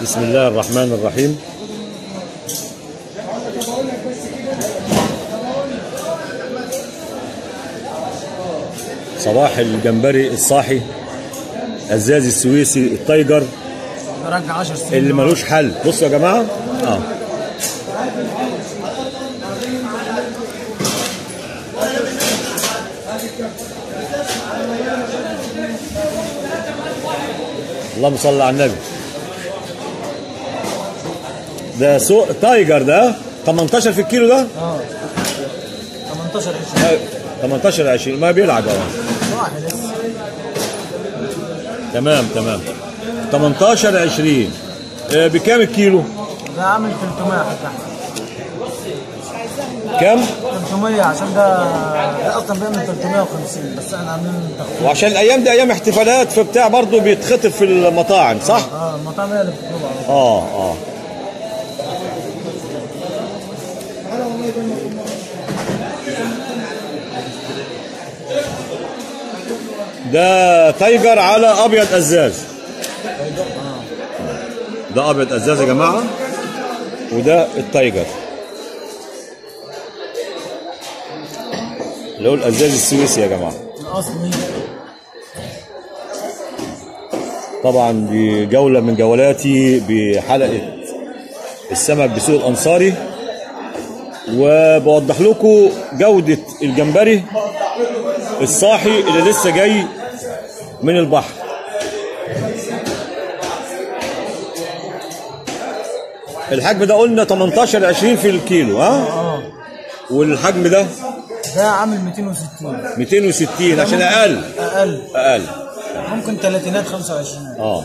بسم الله الرحمن الرحيم صباح الجمبري الصاحي الزاز السويسي التايجر رجع 10 سنين اللي ملوش حل بصوا يا جماعه اه اللهم صل على النبي ده سوق تايجر ده 18 في الكيلو ده اه 18 20 18 20 ما بيلعب اهو واحد لسه تمام تمام 18 20 آه، بكام الكيلو؟ ده عامل 300 حتى كام؟ 300 عشان ده ده اصلا بيعمل 350 بس احنا عاملين تخفيض وعشان الايام دي ايام احتفالات فبتاع برضه بيتخطف في المطاعم صح؟ اه المطاعم هي اللي بتطلبها على طول. اه اه ده تايجر على ابيض ازاز ده ابيض ازاز يا جماعه وده التايجر اللي هو الازاز السويسي يا جماعه الاصلي طبعا دي جولة من جولاتي بحلقة السمك بسوق الأنصاري وبوضح لكم جودة الجمبري الصاحي اللي لسه جاي من البحر الحجم ده قلنا 18 20 في الكيلو ها اه والحجم ده ده عامل 260 260 عشان اقل اقل اقل ممكن تلاتينات 25 اه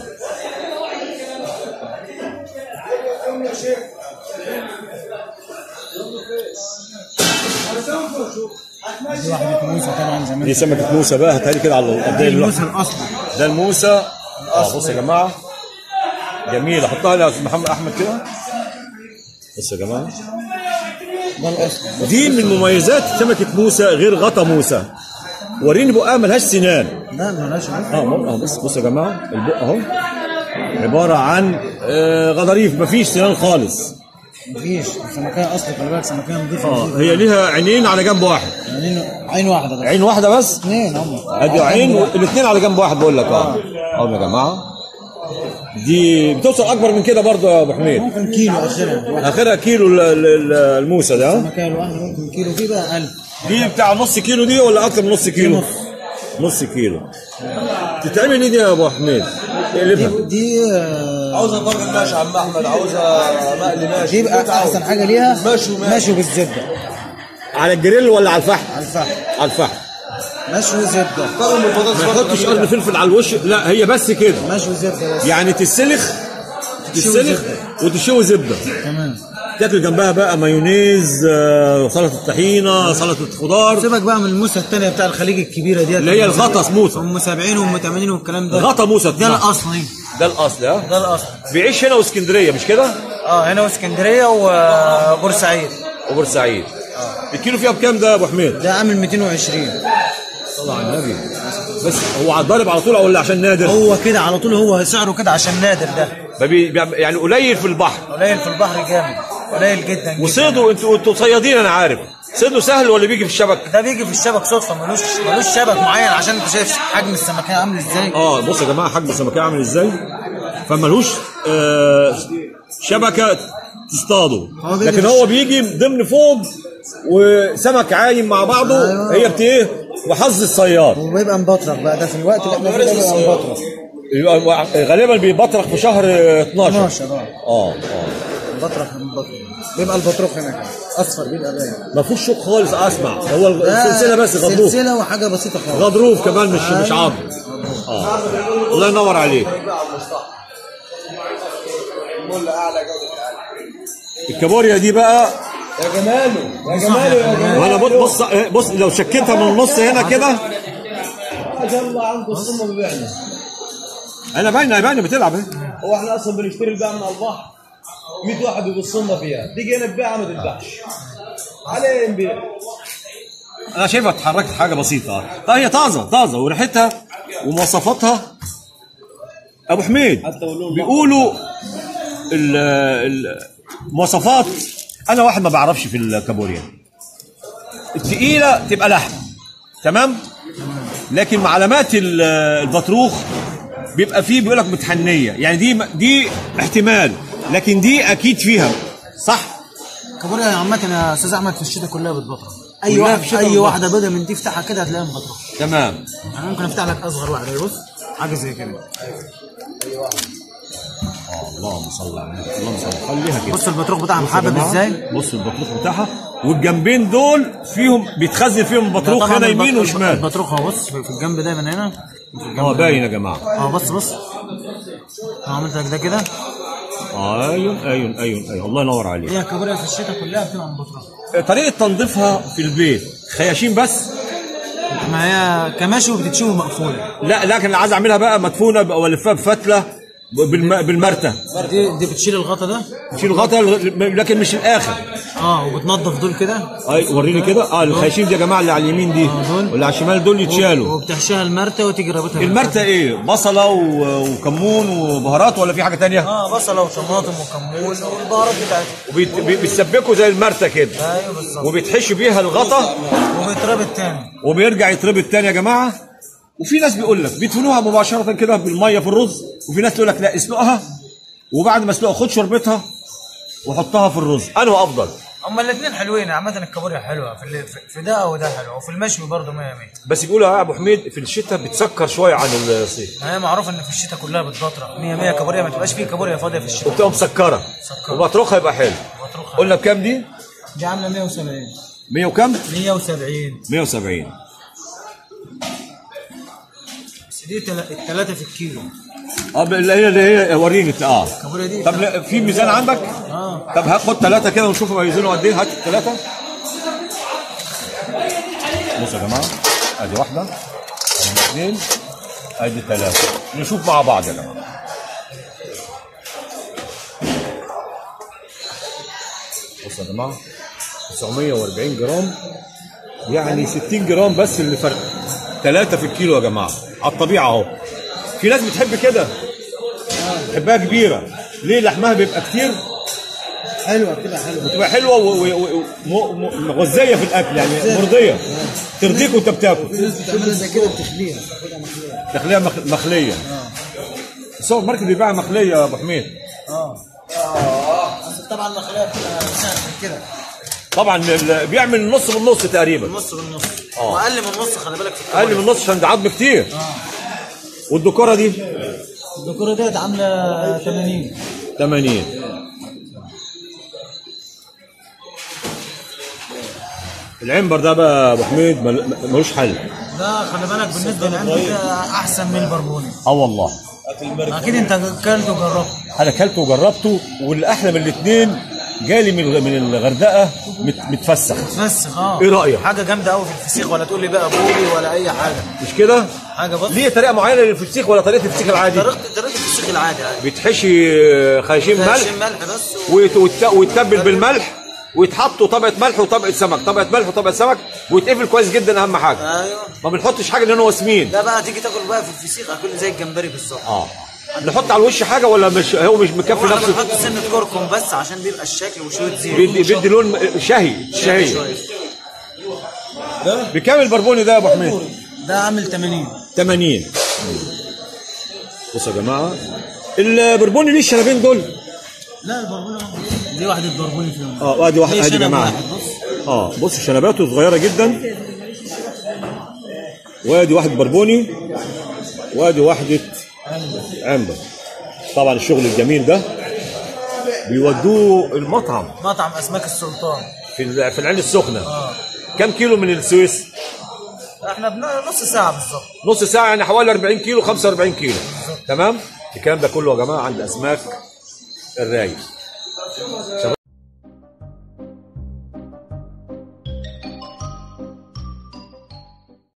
دي واحدة موسى طبعا زي ما دي سمكة موسى بقى هاتها لي كده على القضية الموسى الاصلي ده الموسى اه بصوا يا جماعه جميل احطها لي يا استاذ محمد احمد كده بصوا يا جماعه ده الاصلي دي من مميزات سمكه موسى غير غطا موسى وريني بقها ملهاش سنان لا مالهاش علاقة. اه مر- اه بص بصوا يا جماعه البق اهو عباره عن آه غضاريف مفيش سنان خالص مفيش سمكية اصلي خلي بالك سمكية نضيفة اه نضيفة. هي ليها عينين على جنب واحد عين عين واحدة بس عين واحده بس اثنين هم ادي عين الاثنين على جنب واحد بقول لك اه اهو يا جماعه دي بتوصل اكبر من كده برضه يا ابو حميد ممكن كيلو اخرها اخرها كيلو ال- ال- ال- الموسى ده ها؟ سمكية الواحدة ممكن كيلو في بقى 1000 دي بتاع نص كيلو دي ولا اكتر من نص كيلو؟ نص كيلو تتعمل ايه دي يا ابو حميد؟ اقلبها دي آه، عاوزه طاجن ماشي يا عم احمد عاوزه مقلي ماشي دي بقى احسن حاجه ليها مشوي ماشي. مشوي بالزبده على الجريل ولا على الفحم؟ على الفحم على الفحم مشوي زبده طاجن بالبطاطس ما برضه يحطش جميلة. قرن فلفل على الوش لا هي بس كده مشوي زبده بس يعني تسلخ تسلخ وتشوي زبده تمام تاكل جنبها بقى مايونيز آه، سلطه طحينه سلطه خضار سيبك بقى من الموسى الثانيه بتاع الخليج الكبيره دي اللي هي الغطس موسى ام 70 وام 80 والكلام ده غطا موسى ده الاصلي ده الاصل ها ده الاصل بيعيش هنا واسكندريه مش كده؟ اه هنا واسكندريه وبورسعيد وبورسعيد الكيلو فيها بكام ده يا ابو حميد؟ ده عامل 220 صلى على النبي بس هو على الضارب على طول ولا عشان نادر؟ هو كده على طول هو سعره كده عشان نادر ده ما بي بي- يعني قليل في البحر قليل في البحر جامد قليل جدا جدا وصيده انتوا انتوا صيادين انا عارف صيده سهل ولا بيجي في الشبك؟ ده بيجي في الشبك صدفه ملوش ملوش شبك معين عشان انت شايف حجم السمكيه عامل ازاي اه بص يا جماعه حجم السمكيه عامل ازاي؟ فمالهوش آه شبكه تصطاده هو بيجي لكن في هو بيجي ضمن فوق وسمك عايم مع بعضه أيوة. هي بت ايه؟ وحظ الصياد وبيبقى مبطرخ بقى ده في الوقت اللي احنا فيه ده بيبقى مبطرخ يبقى غالبا بيبطرخ في شهر 12 12 اه اه اه مبطرخ مبطرخ بيبقى البطروخ هناك اصفر بيبقى باين ما فيهوش شوك خالص اسمع هو ده السلسله بس غضروف سلسله وحاجه بسيطه خالص غضروف كمان مش مش عظم اه الله ينور عليك الكابوريا دي بقى يا جماله يا جماله يا جماله وانا بص بص بص لو شكيتها من النص هنا كده ما شاء الله عنكم الصمه بيبيعنا انا باينه باينه بتلعب اهي هو احنا اصلا بنشتري البيع من البحر 100 واحد بيبصلنا فيها تيجي هنا تبيعها ما تتباعش عليه نبيع انا شايفها اتحركت حاجه بسيطه لا هي طازه طازه وريحتها ومواصفاتها ابو حميد حتى واللون بيقولوا ال- ال- المواصفات انا واحد ما بعرفش في الكابوريا التقيله تبقى لحم تمام لكن مع علامات ال- البطروخ بيبقى فيه بيقول لك متحنيه يعني دي دي احتمال لكن دي اكيد فيها صح كابوريا عامة يا استاذ احمد في الشتاء كلها بتبطرخ اي كلها واحد في الشتاء اي بتبطرخ. واحده بيضه من دي افتحها كده هتلاقيها مبطرخه تمام يعني ممكن افتح لك اصغر واحده بص حاجه زي كده آه اللهم صل على النبي اللهم صل خليها كده بص البطروخ بتاعها بصوا يا محبب جماعة، ازاي بص البطروخ بتاعها والجنبين دول فيهم بيتخزن فيهم البطروخ طبعاً هنا يمين البط- وشمال البطروخ اهو بص في في الجنب ده من هنا في الجنب اه ده. باين يا جماعه اه بص بص أنا عملت لك ده كده ايوه ايوه ايوه ايوه الله ينور عليك هي الكابوريا في الشتاء كلها بتبقى مبطرخه طريقه تنظيفها في البيت خياشيم بس ما هي كماشي وبتتشوي مقفوله لا لكن اللي عايز اعملها بقى مدفونه بقى والفها بفتله بالم... بالمرته دي دي بتشيل الغطا ده تشيل غطا لكن مش الاخر اه وبتنضف دول كده اي وريني كده اه الخياشيم دي يا جماعه اللي على اليمين دي آه، دول. واللي على الشمال دول يتشالوا وبتحشيها المرته وتيجي رابطها المرته ايه بصله و... وكمون وبهارات ولا في حاجه تانية اه بصله وطماطم وكمون والبهارات بتاعتها وبيت... بي- بيتسبكوا زي المرته كده ايوه بالظبط وبيتحشوا بيها الغطا وبيتربط تاني وبيرجع يتربط تاني يا جماعه وفي ناس بيقول لك بيدفنوها مباشره كده بالميه في الرز وفي ناس تقول لك لا اسلقها وبعد ما اسلقها خد شربتها وحطها في الرز انه افضل هما الاثنين حلوين عامة الكابوريا حلوة في ال- في- في ده وده حلو وفي المشوي برضه 100 100 بس بيقولوا يا ابو حميد في الشتاء بتسكر شويه عن الصيف ما هي معروف ان في الشتاء كلها بتبطرخ 100 100 كابوريا ما تبقاش فيه كابوريا فاضية في الشتاء وبتبقى مسكره مسكرة. وبطرخها يبقى حلو بطرخها. قلنا بكام دي دي عاملة 170 100 وكام 170 170 بس دي تل- التلاتة في الكيلو اه اللي هي اللي هي وريني اه الكابوريا دي طب لا، في ميزان عندك اه طب هاخد ثلاثة كده ونشوف هما يوزنوا قد ايه هات الثلاثة بصوا يا جماعة ادي واحدة ادي اثنين ادي ثلاثة نشوف مع بعض يا جماعة بصوا يا جماعة 940 جرام يعني 60 جرام بس اللي فرق ثلاثة في الكيلو يا جماعة على الطبيعة اهو في ناس بتحب كده بتحبها كبيرة ليه لحمها بيبقى كتير حلوة بتبقى حلوة بتبقى حلوه وغذيه في الاكل يعني مرضيه ترضيك وانت بتاكل في ناس بتعملها زي كده بتخليها تخليها مخ- مخليه السوبر ماركت بيبيعها مخليه يا ابو حميد اه بس طبعا المخلية بتبقى سهل من كده طبعا ال- بيعمل نص بالنص تقريبا نص بالنص آه. واقل من النص خلي بالك في اقل الكابوريا من نص عشان ده عظم كتير اه والدكوره دي الدكورة ديت عاملة 80 80 العنبر ده بقى يا ابو حميد مل- ملوش حل ده خلي بالك بالنسبة لعندي ده أحسن من البربوني اه والله أكيد أنت أكلته وجربته انا اكلته وجربته والاحلى من الاثنين جالي من الغ- من الغردقه مت- متفسخ فسخ اه إيه رأيك؟ حاجة جامدة أوي في الفسيخ ولا تقول لي بقى بوري ولا أي حاجة مش كده؟ حاجة بص ليه طريقه معينه للفسيخ ولا طريقه الفسيخ العادي؟ طريقة طريقة الفسيخ العادي عادي بيتحشي خياشيم ملح ملح ملح بس و... ويت- ويت- ويتبل بالملح ويتحطوا طبقه ملح وطبقه سمك طبقه ملح وطبقه سمك ويتقفل كويس جدا اهم حاجه ايوه ما بنحطش حاجه لانه وسمين ده بقى تيجي تاكل بقى في الفسيخ اكل زي الجمبري بالظبط اه نحط على الوش حاجه ولا مش هو مش هو مكفي احنا نفسه بنحط سنة كركم بس عشان بيبقى الشكل وشوية زيت بيدي بيدي لون شهي شهي شوية. بكام البربوني ده يا ابو حميد؟ ده عامل 80 80 بصوا يا جماعه البربوني ليه الشنبين دول؟ لا البربوني دي واحدة بربوني فيهم اه ادي واحد ليه ادي يا شنب جماعه واحد بص اه بص شنباته صغيره جدا وادي واحد بربوني وادي واحده عنبر طبعا الشغل الجميل ده بيودوه المطعم مطعم اسماك السلطان في ال- في العين السخنه اه كم كيلو من السويس احنا بن- نص ساعة بالظبط نص ساعه يعني حوالي 40 كيلو 45 كيلو تمام الكلام ده كله يا جماعه عند اسماك الرايق